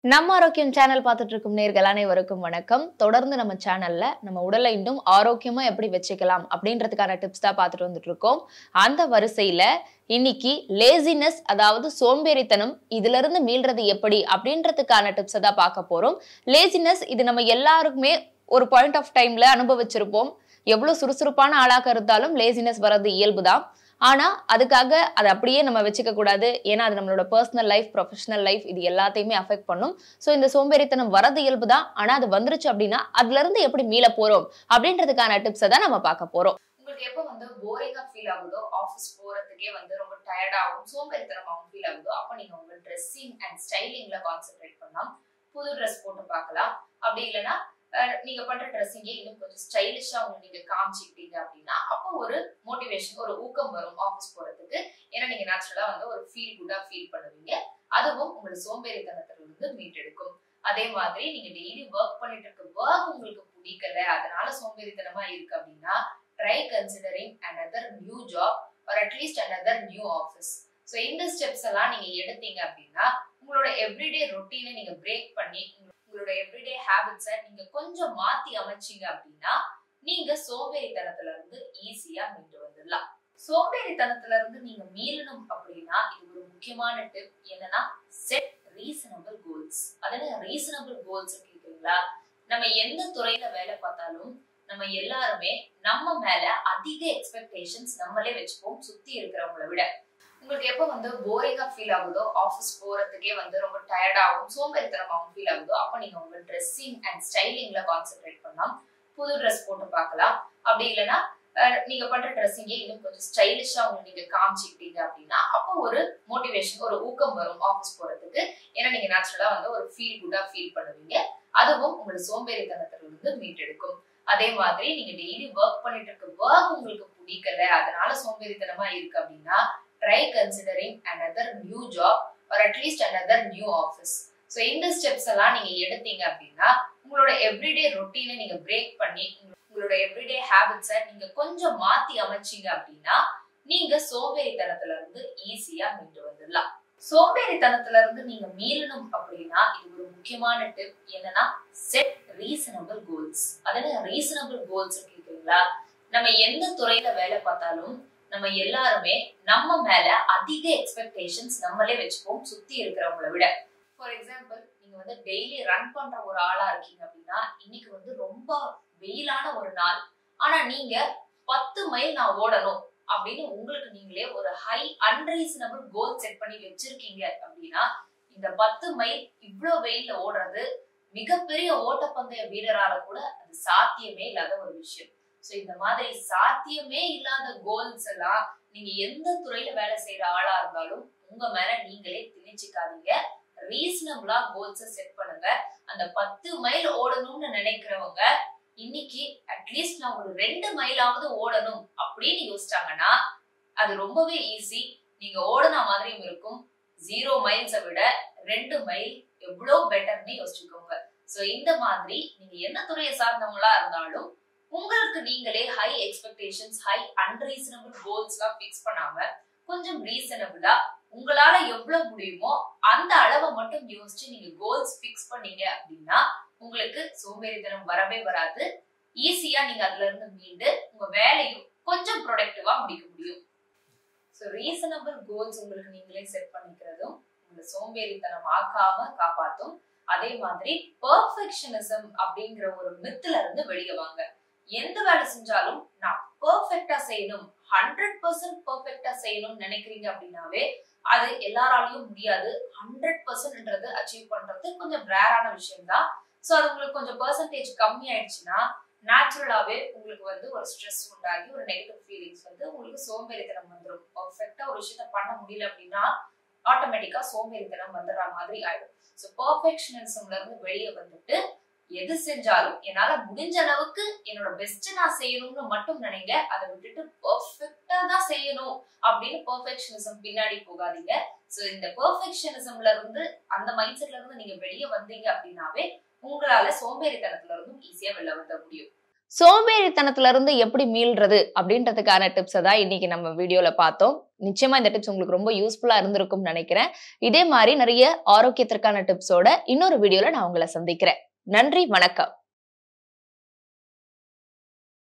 நம்ம ஆரோக்கியம் சேனல் பார்த்துட்டு இருக்கும் நேர்கள் அனைவருக்கும் வணக்கம் தொடர்ந்து நம்ம சேனல்ல நம்ம உடலை இன்னும் ஆரோக்கியமா எப்படி வச்சுக்கலாம் அப்படின்றதுக்கான டிப்ஸ் தான் பார்த்துட்டு வந்துட்டு இருக்கோம் அந்த வரிசையில இன்னைக்கு லேசினஸ் அதாவது சோம்பேறித்தனம் இதுல இருந்து மீள்றது எப்படி அப்படின்றதுக்கான டிப்ஸை தான் பார்க்க போறோம் லேசினஸ் இது நம்ம எல்லாருக்குமே ஒரு பாயிண்ட் ஆஃப் டைம்ல அனுபவிச்சிருப்போம் எவ்வளவு சுறுசுறுப்பான ஆளாக இருந்தாலும் லேசினஸ் வர்றது இயல்புதான் ஆனா அதுக்காக அதை அப்படியே நம்ம வச்சுக்க கூடாது ஏன்னா அது நம்மளோட பர்சனல் லைஃப் ப்ரொஃபஷனல் லைஃப் இது எல்லாத்தையுமே அஃபெக்ட் பண்ணும் ஸோ இந்த சோம்பேறித்தனம் வரது இயல்பு தான் ஆனா அது வந்துருச்சு அப்படின்னா அதுல இருந்து எப்படி மீள போறோம் அப்படின்றதுக்கான டிப்ஸை தான் நம்ம பார்க்க போறோம் உங்களுக்கு எப்போ வந்து போரிங்கா ஃபீல் ஆகுதோ ஆஃபீஸ் போறதுக்கே வந்து ரொம்ப டயர்டாகவும் சோம்பேறித்தனமாகவும் ஃபீல் ஆகுதோ அப்போ நீங்க உங்க ட்ரெஸ்ஸிங் அண்ட் ஸ்டைலிங்ல கான்சென்ட்ரேட் பண்ணலாம் புது ட்ரெஸ் போட்டு பார்க்கலாம் அப்படி இல்லைன்னா அஹ், நீங்க பண்ற ட்ரெஸ்ஸிங்கே இன்னும் கொஞ்சம் ஸ்டைலிஷா உங்க நீங்க காமிச்சிக்கிட்டீங்க அப்படின்னா அப்போ ஒரு மோட்டிவேஷன் ஒரு ஊக்கம் வரும் ஆஃபீஸ் போறதுக்கு ஏன்னா நீங்க நேச்சுரலா வந்து ஒரு ஃபீல் குட்டா ஃபீல் பண்ணுவீங்க அதுவும் உங்களோட சோம்பேறித்தனத்துல இருந்து மீட்டெடுக்கும் அதே மாதிரி நீங்க டெய்லி ஒர்க் பண்ணிட்டு இருக்க ஒர்க் உங்களுக்கு பிடிக்கல அதனால சோம்பேறித்தனமா இருக்கு அப்படின்னா try considering another new job or at least another new office so இந்த ஸ்டெப்ஸ் எல்லாம் நீங்க எடுத்தீங்க அப்படின்னா உங்களோட எவ்ரிடே ரொட்டீனை நீங்க பிரேக் பண்ணி உங்களோட எவ்ரிடே ஹேபிட்ஸை நீங்க கொஞ்சம் மாத்தி அமைச்சீங்க அப்படின்னா நீங்க சோம்பேறித்தனத்துல இருந்து ஈஸியா மீண்டு வந்துடலாம் சோம்பேறித்தனத்துல இருந்து நீங்க மீளணும் அப்படின்னா இது ஒரு முக்கியமான டிப் என்னன்னா செட் ரீசனபிள் கோல்ஸ் அதாவது ரீசனபிள் கோல்ஸ் கேக்குறீங்களா நம்ம எந்த துறையில வேலை பார்த்தாலும் நம்ம எல்லாருமே நம்ம மேல அதிக எக்ஸ்பெக்டேஷன்ஸ் நம்மளே வச்சுப்போம் சுத்தி இருக்கிறவங்கள விட உங்களுக்கு எப்போ வந்து போரிங்கா ஃபீல் ஆகுதோ ஆஃபீஸ் போறதுக்கே வந்து ரொம்ப டயர்டாகவும் சோம்பேறித்தனமாகவும் ஃபீல் ஆகுதோ அப்போ நீங்க உங்க ட்ரெஸ்ஸிங் அண்ட் ஸ்டைலிங்ல கான்சென்ட்ரேட் பண்ணலாம் புது ட்ரெஸ் போட்டு பார்க்கலாம் அப்படி இல்லைன்னா அஹ், நீங்க பண்ற ட்ரெஸ்ஸிங்கே இன்னும் கொஞ்சம் ஸ்டைலிஷா உங்க நீங்க காமிச்சிக்கிட்டீங்க அப்படின்னா அப்போ ஒரு மோட்டிவேஷன் ஒரு ஊக்கம் வரும் ஆஃபீஸ் போறதுக்கு ஏன்னா நீங்க நேச்சுரலா வந்து ஒரு ஃபீல் குட்டா ஃபீல் பண்ணுவீங்க அதுவும் உங்களோட சோம்பேறித்தனத்துல இருந்து மீட்டெடுக்கும் அதே மாதிரி நீங்க டெய்லி ஒர்க் பண்ணிட்டு இருக்க ஒர்க் உங்களுக்கு பிடிக்கல அதனால சோம்பேறித்தனமா இருக்கு அப்படின்னா try considering another new job or at least another new office so இந்த ஸ்டெப்ஸ் எல்லாம் நீங்க எடுத்தீங்க அப்படின்னா உங்களோட எவ்ரிடே ரொட்டீனை நீங்க பிரேக் பண்ணி உங்களோட எவ்ரிடே ஹேபிட்ஸை நீங்க கொஞ்சம் மாத்தி அமைச்சீங்க அப்படின்னா நீங்க சோம்பேறித்தனத்துல இருந்து ஈஸியா மீண்டு வந்துடலாம் சோம்பேறித்தனத்துல இருந்து நீங்க மீளணும் அப்படின்னா இது ஒரு முக்கியமான டிப் என்னன்னா செட் ரீசனபிள் கோல்ஸ் அதாவது ரீசனபிள் கோல்ஸ் கேக்குறீங்களா நம்ம எந்த துறையில வேலை பார்த்தாலும் நம்ம எல்லாருமே நம்ம மேல அதிக எக்ஸ்பெக்டேஷன்ஸ் நம்மளே வச்சுப்போம் சுத்தி இருக்கிறவங்கள விட ஃபார் எக்ஸாம்பிள் நீங்க வந்து டெய்லி ரன் பண்ற ஒரு ஆளா இருக்கீங்க அப்படின்னா இன்னைக்கு வந்து ரொம்ப வெயிலான ஒரு நாள் ஆனா நீங்க பத்து மைல் நான் ஓடணும் அப்படின்னு உங்களுக்கு நீங்களே ஒரு ஹை அன்ரீசனபிள் கோல் செட் பண்ணி வச்சிருக்கீங்க அப்படின்னா இந்த பத்து மைல் இவ்ளோ வெயில்ல ஓடுறது மிகப்பெரிய ஓட்டப்பந்தய வீரரால கூட அது சாத்தியமே இல்லாத ஒரு விஷயம் சோ இந்த மாதிரி சாத்தியமே இல்லாத கோல்ஸ் எல்லாம் நீங்க எந்த துறையில வேலை செய்யற ஆளா இருந்தாலும் உங்க மேல நீங்களே திணிச்சுக்காதீங்க ரீசனபிளா கோல்ஸ செட் பண்ணுங்க அந்த பத்து மைல் ஓடணும்னு நினைக்கிறவங்க இன்னைக்கு அட்லீஸ்ட் நான் ஒரு ரெண்டு மைலாவது ஓடணும் அப்படின்னு யோசிச்சாங்கன்னா அது ரொம்பவே ஈஸி நீங்க ஓடுன மாதிரியும் இருக்கும் ஜீரோ மைல்ஸை விட ரெண்டு மைல் எவ்வளோ பெட்டர்னு யோசிச்சுக்கோங்க சோ இந்த மாதிரி நீங்க என்ன துறையை சார்ந்தவங்களா இருந்தாலும் உங்களுக்கு நீங்களே high expectations high unreasonable goals எல்லாம் ஃபிக்ஸ் பண்ணாம கொஞ்சம் ரீசனபிளா உங்களால எவ்வளவு முடியுமோ அந்த அளவை மட்டும் யோசிச்சு நீங்க கோல்ஸ் ஃபிக்ஸ் பண்ணீங்க அப்படின்னா உங்களுக்கு சோம்பேறித்தனம் வரவே வராது ஈஸியா நீங்க அதுல இருந்து மீண்டு உங்க வேலையும் கொஞ்சம் ப்ரொடக்டிவா முடிக்க முடியும் ஸோ ரீசனபிள் கோல்ஸ் உங்களுக்கு நீங்களே செட் பண்ணிக்கிறதும் உங்களை சோம்பேறித்தனம் ஆக்காம காப்பாத்தும் அதே மாதிரி பெர்ஃபெக்ஷனிசம் அப்படிங்கிற ஒரு மித்துல இருந்து வெளியே வாங்க எந்த வேலை செஞ்சாலும் நான் பெர்ஃபெக்டா செய்யணும் ஹண்ட்ரட் பர்சன்ட் பெர்ஃபெக்டா செய்யணும்னு நினைக்கிறீங்க அப்படின்னாவே அது எல்லாராலையும் முடியாது ஹண்ட்ரட் பர்சன்ட்ன்றது அச்சீவ் பண்றது கொஞ்சம் ரேரான விஷயம் தான் ஸோ அது உங்களுக்கு கொஞ்சம் பெர்சன்டேஜ் கம்மி ஆயிடுச்சுன்னா நேச்சுரலாவே உங்களுக்கு வந்து ஒரு ஸ்ட்ரெஸ் உண்டாகி ஒரு நெகட்டிவ் ஃபீலிங்ஸ் வந்து உங்களுக்கு சோம்பேறித்தனம் வந்துடும் பர்ஃபெக்டா ஒரு விஷயத்த பண்ண முடியல அப்படின்னா ஆட்டோமேட்டிக்கா சோம்பேறித்தனம் வந்துடுற மாதிரி ஆயிடும் ஸோ பர்ஃபெக்ஷனிசம்ல இருந்து வெளியே வந்துட்டு எது செஞ்சாலும் என்னால முடிஞ்ச அளவுக்கு என்னோட பெஸ்ட் நான் செய்யணும்னு மட்டும் நினைங்க அதை விட்டுட்டு பர்ஃபெக்டா தான் செய்யணும் அப்படின்னு பர்ஃபெக்ஷனிசம் பின்னாடி போகாதீங்க ஸோ இந்த பர்ஃபெக்ஷனிசம்ல இருந்து அந்த மைண்ட் செட்ல இருந்து நீங்க வெளியே வந்தீங்க அப்படின்னாவே உங்களால சோம்பேறித்தனத்துல இருந்தும் ஈஸியா வெளில வர முடியும் சோம்பேறித்தனத்துல இருந்து எப்படி மீள்றது அப்படின்றதுக்கான டிப்ஸை தான் இன்னைக்கு நம்ம வீடியோல பார்த்தோம் நிச்சயமா இந்த டிப்ஸ் உங்களுக்கு ரொம்ப யூஸ்ஃபுல்லா இருந்திருக்கும்னு நினைக்கிறேன் இதே மாதிரி நிறைய ஆரோக்கியத்திற்கான டிப்ஸோட இன்னொரு வீடியோல நான் உங்களை சந்திக்கிறேன் நன்றி வணக்கம்